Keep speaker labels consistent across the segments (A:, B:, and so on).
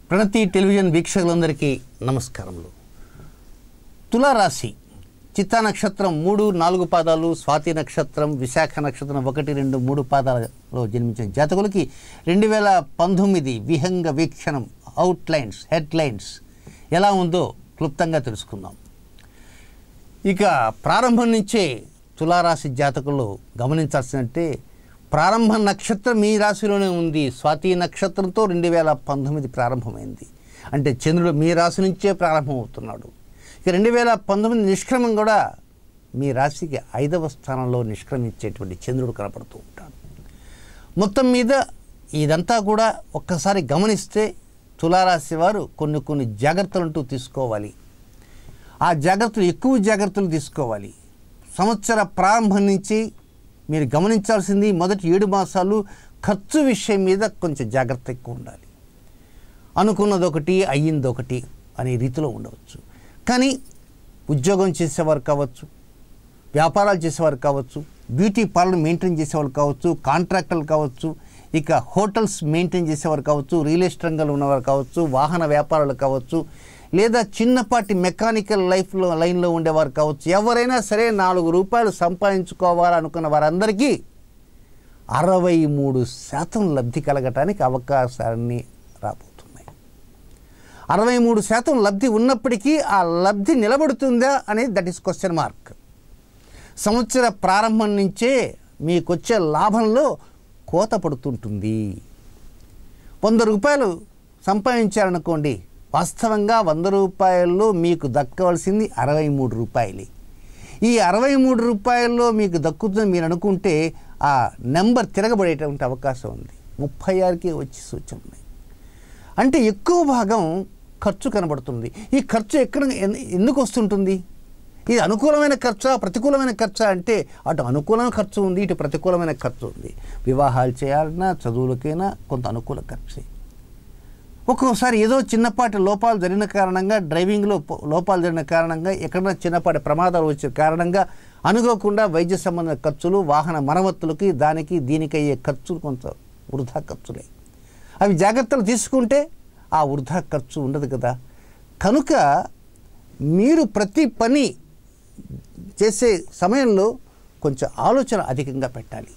A: ప్రణతి television వీక్షకులందరికీ నమస్కారములు తులారాశి చిత్తా నక్షత్రం మూడు నాలుగు పాదాలు స్వాతి నక్షత్రం విశాఖ నక్షత్రం ఒకటి రెండు మూడు పాదాలలో జన్మించిన జాతకులకి రెండు వేల పంతొమ్మిది విహంగ వీక్షణం అవుట్లైన్స్ హెడ్లైన్స్ ఎలా ఉందో క్లుప్తంగా తెలుసుకుందాం ఇక ప్రారంభం నుంచే తులారాశి జాతకులు గమనించాల్సిందంటే ప్రారంభ నక్షత్రం మీ రాశిలోనే ఉంది స్వాతి నక్షత్రంతో రెండు వేల పంతొమ్మిది ప్రారంభమైంది అంటే చంద్రుడు మీ రాశి నుంచే ప్రారంభమవుతున్నాడు ఇక రెండు వేల పంతొమ్మిది నిష్క్రమం కూడా మీ రాశికి ఐదవ స్థానంలో నిష్క్రమించేటువంటి చంద్రుడు కనపడుతూ ఉంటాడు మొత్తం మీద ఇదంతా కూడా ఒక్కసారి గమనిస్తే తులారాశి వారు కొన్ని కొన్ని జాగ్రత్తలంటూ తీసుకోవాలి ఆ జాగ్రత్తలు ఎక్కువ జాగ్రత్తలు తీసుకోవాలి సంవత్సర ప్రారంభం నుంచి మీరు గమనించాల్సింది మొదటి ఏడు మాసాలు ఖర్చు విషయం మీద కొంచెం జాగ్రత్త ఎక్కువ ఉండాలి అనుకున్నది ఒకటి అయ్యింది ఒకటి అనే రీతిలో ఉండవచ్చు కానీ ఉద్యోగం చేసేవారు కావచ్చు వ్యాపారాలు చేసేవారు కావచ్చు బ్యూటీ పార్లర్ మెయింటైన్ చేసేవారు కావచ్చు కాంట్రాక్టర్లు కావచ్చు ఇక హోటల్స్ మెయింటైన్ చేసేవారు కావచ్చు రియల్ ఎస్టేట్ రంగంలో ఉన్నవారు కావచ్చు వాహన వ్యాపారాలు కావచ్చు లేదా చిన్నపాటి మెకానికల్ లైఫ్లో లైన్లో ఉండేవారు కావచ్చు ఎవరైనా సరే నాలుగు రూపాయలు సంపాదించుకోవాలనుకున్న వారందరికీ అరవై మూడు శాతం లబ్ధి కలగటానికి అవకాశాన్ని రాబోతున్నాయి అరవై మూడు శాతం లబ్ధి ఉన్నప్పటికీ ఆ లబ్ధి నిలబడుతుందా అనేది దట్ ఈస్ క్వశ్చన్ మార్క్ సంవత్సర ప్రారంభం నుంచే మీకొచ్చే లాభంలో కోత పడుతుంటుంది వంద రూపాయలు సంపాదించారనుకోండి వాస్తవంగా వంద రూపాయల్లో మీకు దక్కవలసింది అరవై మూడు రూపాయలే ఈ అరవై మూడు రూపాయల్లో మీకు దక్కుతుందని మీరు అనుకుంటే ఆ నెంబర్ తిరగబడేటువంటి అవకాశం ఉంది ముప్పై ఆరుకే వచ్చి సూచన ఉన్నాయి అంటే ఎక్కువ భాగం ఖర్చు కనబడుతుంది ఈ ఖర్చు ఎక్కడ ఎన్- ఎందుకు వస్తుంటుంది ఇది అనుకూలమైన ఖర్చా ప్రతికూలమైన ఖర్చా అంటే అటు అనుకూలమైన ఖర్చు ఉంది ఇటు ప్రతికూలమైన ఖర్చు ఉంది వివాహాలు చేయాలన్నా చదువులకైనా కొంత అనుకూల ఖర్చే ఒక్కోసారి ఏదో చిన్నపాటి లోపాలు జరిగిన కారణంగా డ్రైవింగ్లో పో- లోపాలు జరిగిన కారణంగా ఎక్కడైనా చిన్నపాటి ప్రమాదాలు వచ్చిన కారణంగా అనుకోకుండా వైద్య సంబంధ ఖర్చులు వాహన మరమ్మతులకి దానికి దీనికి అయ్యే ఖర్చులు కొంత వృధా ఖర్చులే అవి జాగ్రత్తలు తీసుకుంటే ఆ వృధా ఖర్చు ఉండదు కదా కనుక మీరు ప్రతి పని చేసే సమయంలో కొంచెం ఆలోచన అధికంగా పెట్టాలి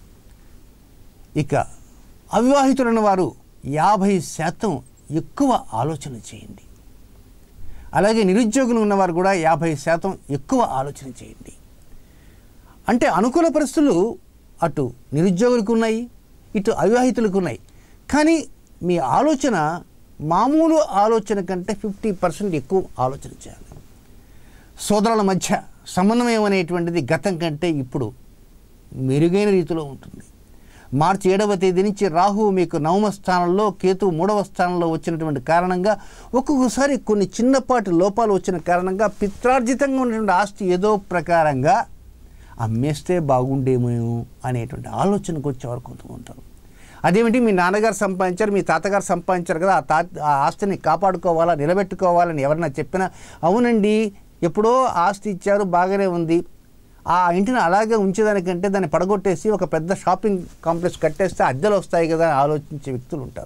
A: ఇక అవివాహితులైన వారు యాభై శాతం ఎక్కువ ఆలోచన చేయండి అలాగే నిరుద్యోగులు ఉన్నవారు కూడా యాభై శాతం ఎక్కువ ఆలోచన చేయండి అంటే అనుకూల పరిస్థితులు అటు నిరుద్యోగులకు ఉన్నాయి ఇటు అవివాహితులకు ఉన్నాయి కానీ మీ ఆలోచన మామూలు ఆలోచన కంటే ఫిఫ్టీ పర్సెంట్ ఎక్కువ ఆలోచన చేయాలి సోదరుల మధ్య సమన్వయం అనేటువంటిది గతం కంటే ఇప్పుడు మెరుగైన రీతిలో ఉంటుంది మార్చి ఏడవ తేదీ నుంచి రాహు మీకు నవమ స్థానంలో కేతు మూడవ స్థానంలో వచ్చినటువంటి కారణంగా ఒక్కొక్కసారి కొన్ని చిన్నపాటి లోపాలు వచ్చిన కారణంగా పిత్రార్జితంగా ఉన్నటువంటి ఆస్తి ఏదో ప్రకారంగా అమ్మేస్తే బాగుండేమో అనేటువంటి ఆలోచనకు వచ్చేవారు కొంతమంది ఉంటారు అదేమిటి మీ నాన్నగారు సంపాదించారు మీ తాతగారు సంపాదించారు కదా ఆ తా ఆ ఆస్తిని కాపాడుకోవాలా నిలబెట్టుకోవాలని ఎవరన్నా చెప్పినా అవునండి ఎప్పుడో ఆస్తి ఇచ్చారు బాగానే ఉంది ఆ ఇంటిని అలాగే ఉంచేదానికంటే దాన్ని పడగొట్టేసి ఒక పెద్ద షాపింగ్ కాంప్లెక్స్ కట్టేస్తే అద్దెలు వస్తాయి కదా అని ఆలోచించే వ్యక్తులు ఉంటారు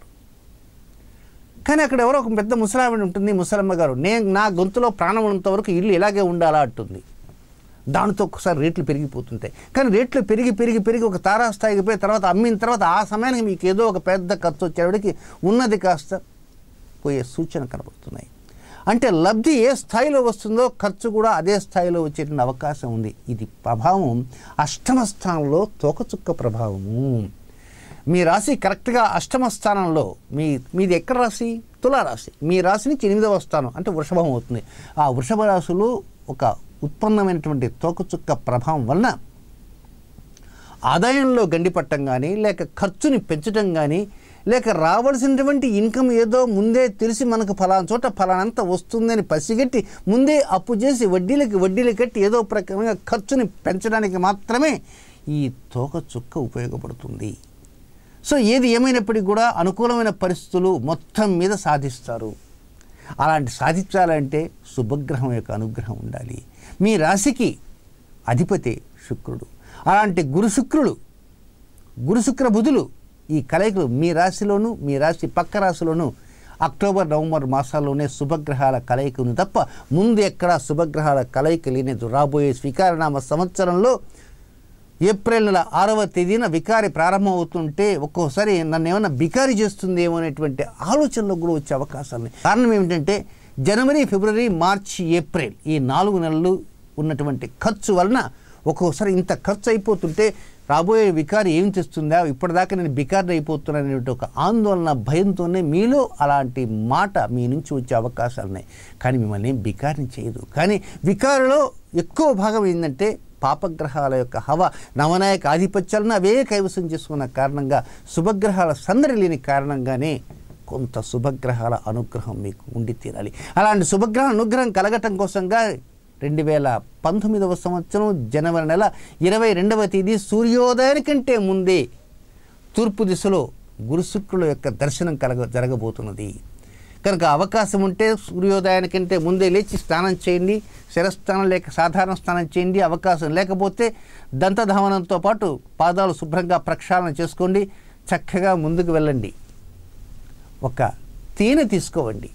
A: కానీ అక్కడ ఎవరో ఒక పెద్ద ముసలావిడ ఉంటుంది ముసలమ్మ గారు నేను నా గొంతులో ప్రాణం ఉన్నంత వరకు ఇల్లు ఇలాగే ఉండాలా అంటుంది దానితో ఒకసారి రేట్లు పెరిగిపోతుంటాయి కానీ రేట్లు పెరిగి పెరిగి పెరిగి ఒక తారాస్థాయికి పోయి తర్వాత అమ్మిన తర్వాత ఆ సమయానికి మీకు ఏదో ఒక పెద్ద ఖర్చు వచ్చేవాడికి ఉన్నది కాస్త పోయే సూచన కనబడుతున్నాయి అంటే లబ్ధి ఏ స్థాయిలో వస్తుందో ఖర్చు కూడా అదే స్థాయిలో వచ్చేటువంటి అవకాశం ఉంది ఇది ప్రభావం అష్టమ స్థానంలో తోకచుక్క ప్రభావము మీ రాశి కరెక్ట్గా అష్టమ స్థానంలో మీ మీది ఎక్కడ రాశి తులారాశి మీ రాశి నుంచి ఎనిమిదవ స్థానం అంటే వృషభం అవుతుంది ఆ వృషభ రాశిలో ఒక ఉత్పన్నమైనటువంటి తోకచుక్క ప్రభావం వలన ఆదాయంలో గండిపట్టం కానీ లేక ఖర్చుని పెంచడం కానీ లేక రావాల్సినటువంటి ఇన్కమ్ ఏదో ముందే తెలిసి మనకు ఫలానా చోట ఫలానంత వస్తుందని పసిగట్టి ముందే అప్పు చేసి వడ్డీలకి వడ్డీలు కట్టి ఏదో ప్రకారంగా ఖర్చుని పెంచడానికి మాత్రమే ఈ తోక చుక్క ఉపయోగపడుతుంది సో ఏది ఏమైనప్పటికీ కూడా అనుకూలమైన పరిస్థితులు మొత్తం మీద సాధిస్తారు అలాంటి సాధించాలంటే శుభగ్రహం యొక్క అనుగ్రహం ఉండాలి మీ రాశికి అధిపతి శుక్రుడు అలాంటి గురు శుక్రుడు గురు శుక్ర బుధులు ఈ కలయికలు మీ రాశిలోను మీ రాశి పక్క రాశిలోను అక్టోబర్ నవంబర్ మాసాల్లోనే శుభగ్రహాల కలయిక ఉంది తప్ప ముందు ఎక్కడా శుభగ్రహాల కలయిక లేనిది రాబోయే స్వీకారనామ సంవత్సరంలో ఏప్రిల్ నెల ఆరవ తేదీన వికారి ప్రారంభమవుతుంటే ఒక్కోసారి నన్ను ఏమైనా బికారి చేస్తుందేమో అనేటువంటి ఆలోచనలో కూడా వచ్చే అవకాశాలు ఉన్నాయి కారణం ఏమిటంటే జనవరి ఫిబ్రవరి మార్చి ఏప్రిల్ ఈ నాలుగు నెలలు ఉన్నటువంటి ఖర్చు వలన ఒక్కోసారి ఇంత ఖర్చు అయిపోతుంటే రాబోయే వికారి ఏం చేస్తుందా ఇప్పటిదాకా నేను బికారి అయిపోతున్నాను అనేటువంటి ఒక ఆందోళన భయంతోనే మీలో అలాంటి మాట మీ నుంచి వచ్చే అవకాశాలు ఉన్నాయి కానీ మిమ్మల్ని ఏం బికారిని చేయదు కానీ వికారిలో ఎక్కువ భాగం ఏంటంటే పాపగ్రహాల యొక్క హవ నవనాయక ఆధిపత్యాలను అవే కైవసం చేసుకున్న కారణంగా శుభగ్రహాల సందడి లేని కారణంగానే కొంత శుభగ్రహాల అనుగ్రహం మీకు ఉండి తీరాలి అలాంటి శుభగ్రహ అనుగ్రహం కలగటం కోసంగా రెండు వేల పంతొమ్మిదవ సంవత్సరం జనవరి నెల ఇరవై రెండవ తేదీ సూర్యోదయానికంటే ముందే తూర్పు దిశలో గురుశుక్రుల యొక్క దర్శనం కలగ జరగబోతున్నది కనుక అవకాశం ఉంటే సూర్యోదయానికంటే ముందే లేచి స్నానం చేయండి శిరస్నానం లేక సాధారణ స్నానం చేయండి అవకాశం లేకపోతే దంతధావనంతో పాటు పాదాలు శుభ్రంగా ప్రక్షాళన చేసుకోండి చక్కగా ముందుకు వెళ్ళండి ఒక తేనె తీసుకోవండి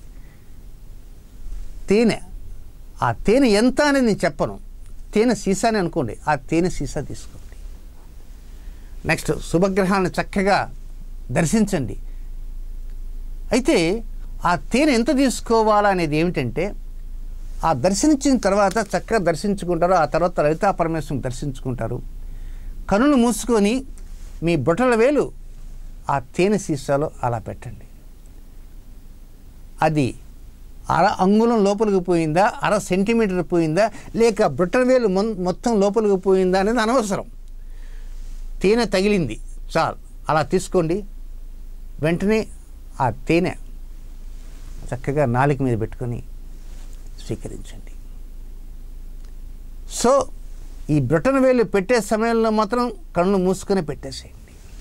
A: తేనె ఆ తేనె ఎంత అనేది నేను చెప్పను తేనె సీసాని అనుకోండి ఆ తేనె సీసా తీసుకోండి నెక్స్ట్ శుభగ్రహాన్ని చక్కగా దర్శించండి అయితే ఆ తేనె ఎంత తీసుకోవాలా అనేది ఏమిటంటే ఆ దర్శించిన తర్వాత చక్కగా దర్శించుకుంటారు ఆ తర్వాత లలితా పరమేశ్వరం దర్శించుకుంటారు కనులు మూసుకొని మీ బొటల వేలు ఆ తేనె సీసాలో అలా పెట్టండి అది అర అంగుళం లోపలికి పోయిందా అర సెంటీమీటర్ పోయిందా లేక బొట్టల వేలు మొన్- మొత్తం లోపలికి పోయిందా అనేది అనవసరం తేనె తగిలింది చాలు అలా తీసుకోండి వెంటనే ఆ తేనె చక్కగా నాలుక మీద పెట్టుకొని స్వీకరించండి సో ఈ బ్రొటన వేలు పెట్టే సమయంలో మాత్రం కళ్ళు మూసుకొని పెట్టేసేయండి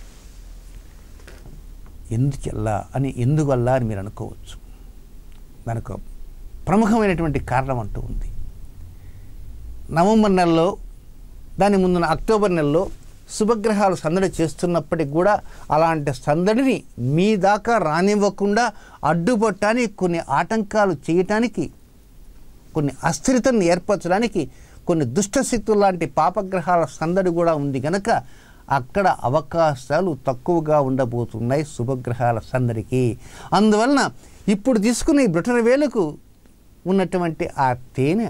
A: ఎందుకెల్లా అని ఎందువల్ల అని మీరు అనుకోవచ్చు దానికి ఒక ప్రముఖమైనటువంటి కారణం అంటూ ఉంది నవంబర్ నెలలో దాని ముందున అక్టోబర్ నెలలో శుభగ్రహాలు సందడి చేస్తున్నప్పటికి కూడా అలాంటి సందడిని మీ దాకా రానివ్వకుండా అడ్డుపట్టడానికి కొన్ని ఆటంకాలు చేయటానికి కొన్ని అస్థిరతను ఏర్పరచడానికి కొన్ని దుష్టశక్తులు లాంటి పాపగ్రహాల సందడి కూడా ఉంది గనక అక్కడ అవకాశాలు తక్కువగా ఉండబోతున్నాయి శుభగ్రహాల సందడికి అందువలన ఇప్పుడు తీసుకున్న ఈ బ్రిటన్ వేలకు ఉన్నటువంటి ఆ తేనె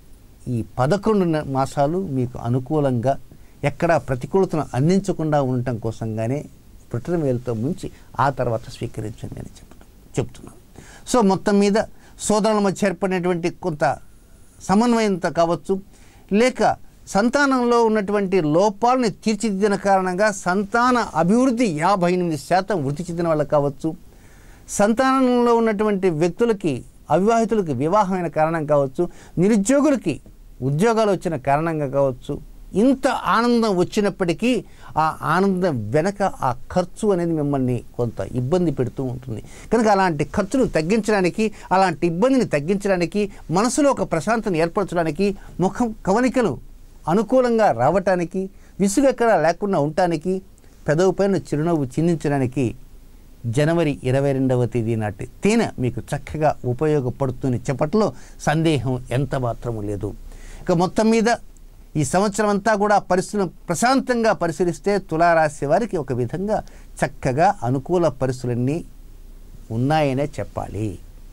A: ఈ పదకొండు నె- మాసాలు మీకు అనుకూలంగా ఎక్కడా ప్రతికూలతను అందించకుండా ఉండటం కోసంగానే బ్రిటన్ వేలతో ముంచి ఆ తర్వాత స్వీకరించండి అని చెప్పడం చెప్తున్నాను సో మొత్తం మీద సోదరుల మధ్య ఏర్పడినటువంటి కొంత సమన్వయంతో కావచ్చు లేక సంతానంలో ఉన్నటువంటి లోపాలని తీర్చిదిద్దిన కారణంగా సంతాన అభివృద్ధి యాభై ఎనిమిది శాతం వృద్ధి చెందిన వాళ్ళకి కావచ్చు సంతానంలో ఉన్నటువంటి వ్యక్తులకి అవివాహితులకి వివాహమైన కారణం కావచ్చు నిరుద్యోగులకి ఉద్యోగాలు వచ్చిన కారణంగా కావచ్చు ఇంత ఆనందం వచ్చినప్పటికీ ఆ ఆనందం వెనక ఆ ఖర్చు అనేది మిమ్మల్ని కొంత ఇబ్బంది పెడుతూ ఉంటుంది కనుక అలాంటి ఖర్చును తగ్గించడానికి అలాంటి ఇబ్బందిని తగ్గించడానికి మనసులో ఒక ప్రశాంతను ఏర్పరచడానికి ముఖం కవలికలు అనుకూలంగా రావటానికి విసుగెక్కడ లేకుండా ఉండటానికి పెదవు పైన చిరునవ్వు చిందించడానికి జనవరి ఇరవై రెండవ తేదీ నాటి తేనె మీకు చక్కగా ఉపయోగపడుతుంది చెప్పట్లో సందేహం ఎంత మాత్రము లేదు ఇక మొత్తం మీద ఈ సంవత్సరం అంతా కూడా పరిస్థితులను ప్రశాంతంగా పరిశీలిస్తే తులారాశి వారికి ఒక విధంగా చక్కగా అనుకూల పరిస్థితులన్నీ ఉన్నాయనే చెప్పాలి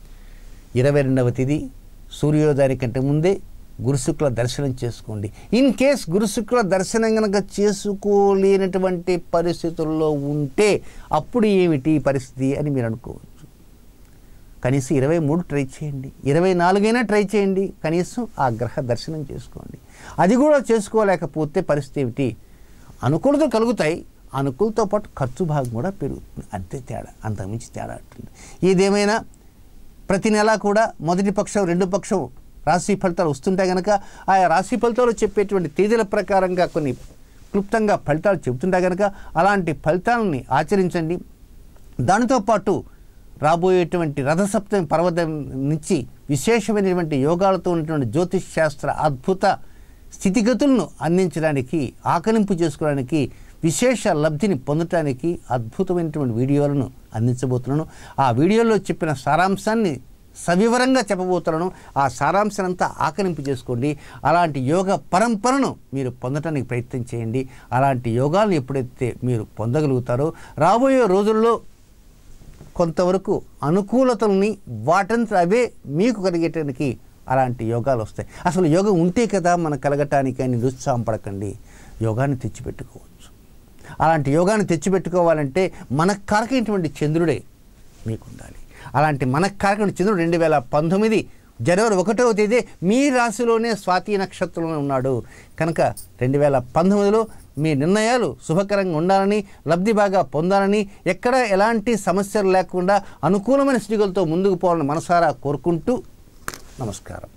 A: ఇరవై రెండవ తేదీ సూర్యోదయానికంటే ముందే గురుశుక్ల దర్శనం చేసుకోండి ఇన్ కేస్ గురుశుక్ల దర్శనం కనుక చేసుకోలేనటువంటి పరిస్థితుల్లో ఉంటే అప్పుడు ఏమిటి ఈ పరిస్థితి అని మీరు అనుకోవచ్చు కనీసం ఇరవై మూడు ట్రై చేయండి ఇరవై నాలుగైనా ట్రై చేయండి కనీసం ఆ గ్రహ దర్శనం చేసుకోండి అది కూడా చేసుకోలేకపోతే పరిస్థితి ఏమిటి అనుకూలతలు కలుగుతాయి అనుకూలతో పాటు ఖర్చు భాగం కూడా పెరుగుతుంది అంతే తేడా అంతకుమించి తేడా ఉంటుంది ఏదేమైనా ప్రతి నెల కూడా మొదటి పక్షం రెండు పక్షం రాశి ఫలితాలు వస్తుంటాయి కనుక ఆయా రాశి ఫలితాలు చెప్పేటువంటి తేదీల ప్రకారంగా కొన్ని క్లుప్తంగా ఫలితాలు చెబుతుంటాయి కనుక అలాంటి ఫలితాలని ఆచరించండి దానితో పాటు రాబోయేటువంటి రథసప్తమి పర్వతం నుంచి విశేషమైనటువంటి యోగాలతో ఉన్నటువంటి జ్యోతిష్ శాస్త్ర అద్భుత స్థితిగతులను అందించడానికి ఆకలింపు చేసుకోవడానికి విశేష లబ్ధిని పొందటానికి అద్భుతమైనటువంటి వీడియోలను అందించబోతున్నాను ఆ వీడియోలో చెప్పిన సారాంశాన్ని సవివరంగా చెప్పబోతున్నాను ఆ సారాంశానంతా ఆకలింపు చేసుకోండి అలాంటి యోగ పరంపరను మీరు పొందటానికి ప్రయత్నం చేయండి అలాంటి యోగాలను ఎప్పుడైతే మీరు పొందగలుగుతారో రాబోయే రోజుల్లో కొంతవరకు అనుకూలతల్ని వాటంతా అవే మీకు కలిగేటానికి అలాంటి యోగాలు వస్తాయి అసలు యోగం ఉంటే కదా మనకు కలగటానికి అని నిరుత్సాహం పడకండి యోగాన్ని తెచ్చిపెట్టుకోవచ్చు అలాంటి యోగాన్ని తెచ్చిపెట్టుకోవాలంటే మనకు కారకైనటువంటి చంద్రుడే మీకు ఉండాలి అలాంటి మనకు కారకమైన చంద్రుడు రెండు వేల పంతొమ్మిది జనవరి ఒకటవ తేదీ మీ రాశిలోనే స్వాతి నక్షత్రంలో ఉన్నాడు కనుక రెండు వేల పంతొమ్మిదిలో మీ నిర్ణయాలు శుభకరంగా ఉండాలని లబ్ధి బాగా పొందాలని ఎక్కడ ఎలాంటి సమస్యలు లేకుండా అనుకూలమైన స్థితిగతులతో ముందుకు పోవాలని మనసారా కోరుకుంటూ నమస్కారం